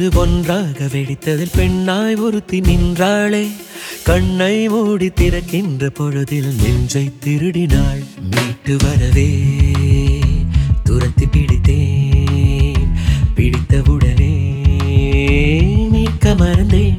உயிர் ஒன்றாக வெடித்ததில் பெண்ணாய் ஒருத்தி நின்றாளே கண்ணை மூடி திறக்கின்ற பொழுதில் நெஞ்சை திருடினாள் மீட்டு வரவே துரத்தி பிடித்தேன் பிடித்தவுடனே மீட்க மறந்தேன்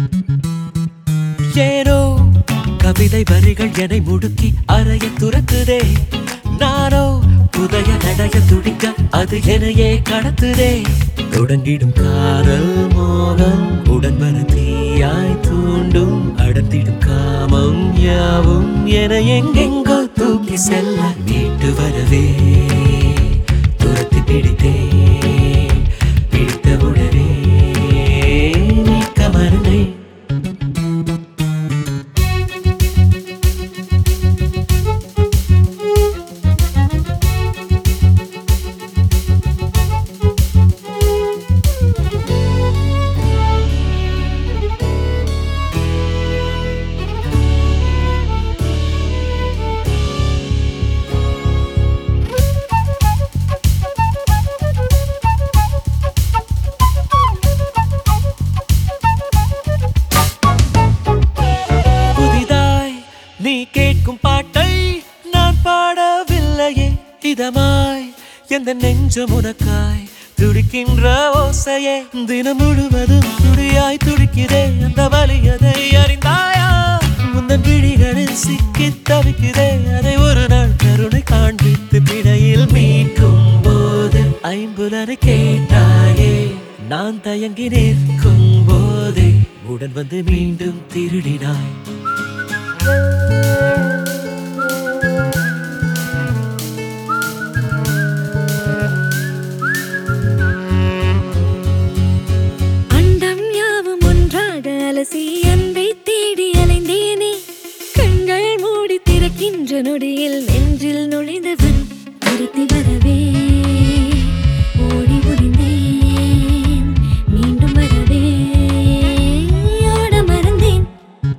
ஏனோ கவிதை வரிகள் என்னை முடுக்கி அறைய துரத்துதே நானோ புதைய நடைய துடிக்க அது என்னையே கடத்துதே தொடங்கிடும் காதல் மோகம் உடன் வர தீயாய் தூண்டும் அடர்த்திடும் காமம் யாவும் என எங்கெங்கோ தூக்கி செல்ல மீட்டு வரவே துரத்தி பிடித்தேன் பிடித்தவுடனே மீட்க மறந்தேன் புதிதாய் நீ கேட்கும் பாட்டை நான் பாடவில்லையே இதமாய் எந்த நெஞ்சம் உனக்காய் துடிக்கின்ற ஓசையே தினம் முழுவதும் துடியாய் துடிக்கிறே அந்த வலி அதை அறிந்தாயா முந்தன் விழிகளில் சிக்கி தவிக்கிறே அதை ஒரு நாள் கருணை காண்பித்து பிணையில் மீட்கும் போது ஐம்புலனை கேட்டாயே நான் தயங்கி நிற்கும் போதே உடன் வந்து மீண்டும் திருடினாய் அண்டம் யாவும் ஒன்றாக அலசி அன்பை தேடி அலைந்தேனே கண்கள் மூடி திறக்கின்ற நொடியில் நெஞ்சில் நுழைந்தவன் துரத்தி வரவே ஓடி ஒளிந்தேன் மீண்டும் வரவே ஓட மறந்தேன்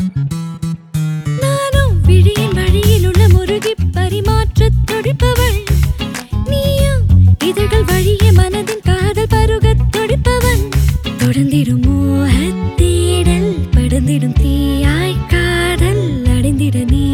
நானும் விழியின் வழியில் உள்ள முருகி பரிமாற்றத் துடிப்பவள் நீயும் இதழ்கள் வழியே மனதின் காதல் பருகத் துடிப்பவன் தொடர்ந்திடும் மோகத் தேடல் படர்ந்திடும் தீயாய் காதல் அடைந்திட நீ